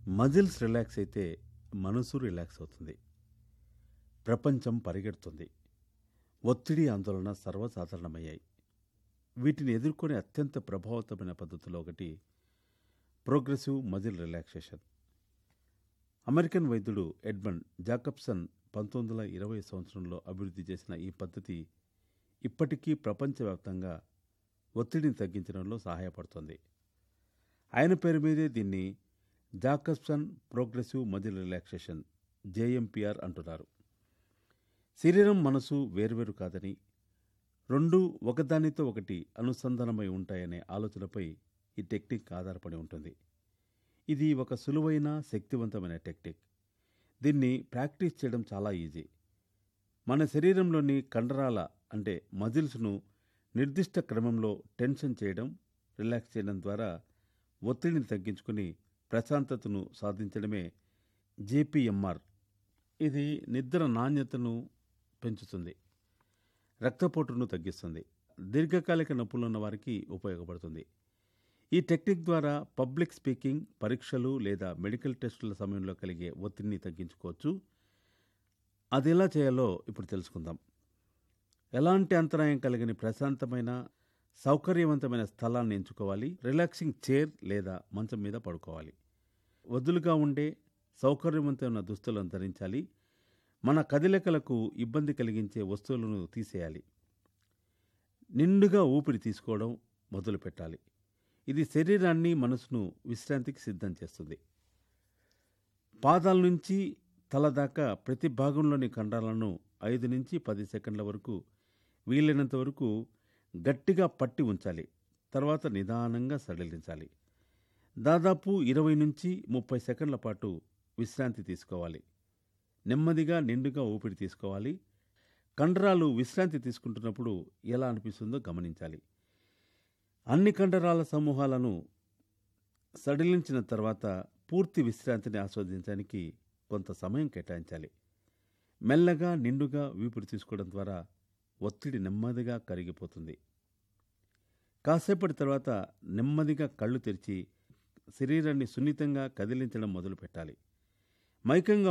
muscles relax అయితే మనసు relax అవుతుంది ప్రపంచం పరిగెడుతుంది ఒత్తిడి ఆందోళన సర్వసాధారణమయ్యాయి వీటిని ఎదుర్కొనే అత్యంత ప్రభావతమైన పద్ధతిలో ఒకటి ప్రోగ్రెసివ్ మజిల్ రిలాక్సేషన్ అమెరికన్ వైద్యుడు ఎడ్మండ్ జాకబ్సన్ పంతొమ్మిది వందల ఇరవై సంవత్సరంలో అభివృద్ధి చేసిన ఈ పద్ధతి ఇప్పటికీ ప్రపంచవ్యాప్తంగా ఒత్తిడిని తగ్గించడంలో సహాయపడుతుంది ఆయన పేరు మీదే దీన్ని Jacobson progressive muscle relaxation JMPR అంటున్నారు శరీరం మనసు వేర్వేరు కాదని రెండు ఒకదానితో ఒకటి అనుసంధానమై ఉంటాయనే ఆలోచనపై ఈ టెక్నిక్ ఆధారపడి ఉంటుంది ఇది ఒక సులువైన శక్తివంతమైన టెక్నిక్ దీన్ని ప్రాక్టీస్ చేయడం చాలా ఈజీ మన శరీరంలోని కండరాల అంటే మజిల్స్ను నిర్దిష్ట క్రమంలో టెన్షన్ చేయడం రిలాక్స్ చేయడం ద్వారా ఒత్తిడిని తగ్గించుకుని ప్రశాంతతను సాధించడమే జేపీఎంఆర్ ఇది నిద్ర నాణ్యతను పెంచుతుంది రక్తపోటును తగ్గిస్తుంది దీర్ఘకాలిక నొప్పులున్న వారికి ఉపయోగపడుతుంది ఈ టెక్నిక్ ద్వారా పబ్లిక్ స్పీకింగ్ పరీక్షలు లేదా మెడికల్ టెస్టుల సమయంలో కలిగే ఒత్తిడిని తగ్గించుకోవచ్చు అది ఎలా చేయాలో ఇప్పుడు తెలుసుకుందాం ఎలాంటి అంతరాయం కలిగిన ప్రశాంతమైన సౌకర్యవంతమైన స్థలాన్ని ఎంచుకోవాలి రిలాక్సింగ్ చైర్ లేదా మంచం మీద పడుకోవాలి వదులుగా ఉండే సౌకర్యవంతమైన దుస్తులను ధరించాలి మన కదలికలకు ఇబ్బంది కలిగించే వస్తువులను తీసేయాలి నిండుగా ఊపిరి తీసుకోవడం మొదలు పెట్టాలి ఇది శరీరాన్ని మనసును విశ్రాంతికి సిద్ధం చేస్తుంది పాదాల నుంచి తల దాకా ప్రతి భాగంలోని కండరాలను ఐదు నుంచి పది సెకండ్ల వరకు వీలైనంత వరకు గట్టిగా పట్టి ఉంచాలి తర్వాత నిదానంగా సడలించాలి దాదాపు ఇరవై నుంచి ముప్పై సెకండ్ల పాటు విశ్రాంతి తీసుకోవాలి నెమ్మదిగా నిండుగా ఊపిరి తీసుకోవాలి కండరాలు విశ్రాంతి తీసుకుంటున్నప్పుడు ఎలా అనిపిస్తుందో గమనించాలి అన్ని కండరాల సమూహాలను సడిలించిన తర్వాత పూర్తి విశ్రాంతిని ఆస్వాదించడానికి కొంత సమయం కేటాయించాలి మెల్లగా నిండుగా ఊపిరి తీసుకోవడం ద్వారా ఒత్తిడి నెమ్మదిగా కరిగిపోతుంది కాసేపటి తర్వాత నెమ్మదిగా కళ్ళు తెరిచి శరీరాన్ని సున్నితంగా కదిలించడం మొదలుపెట్టాలి మైకంగా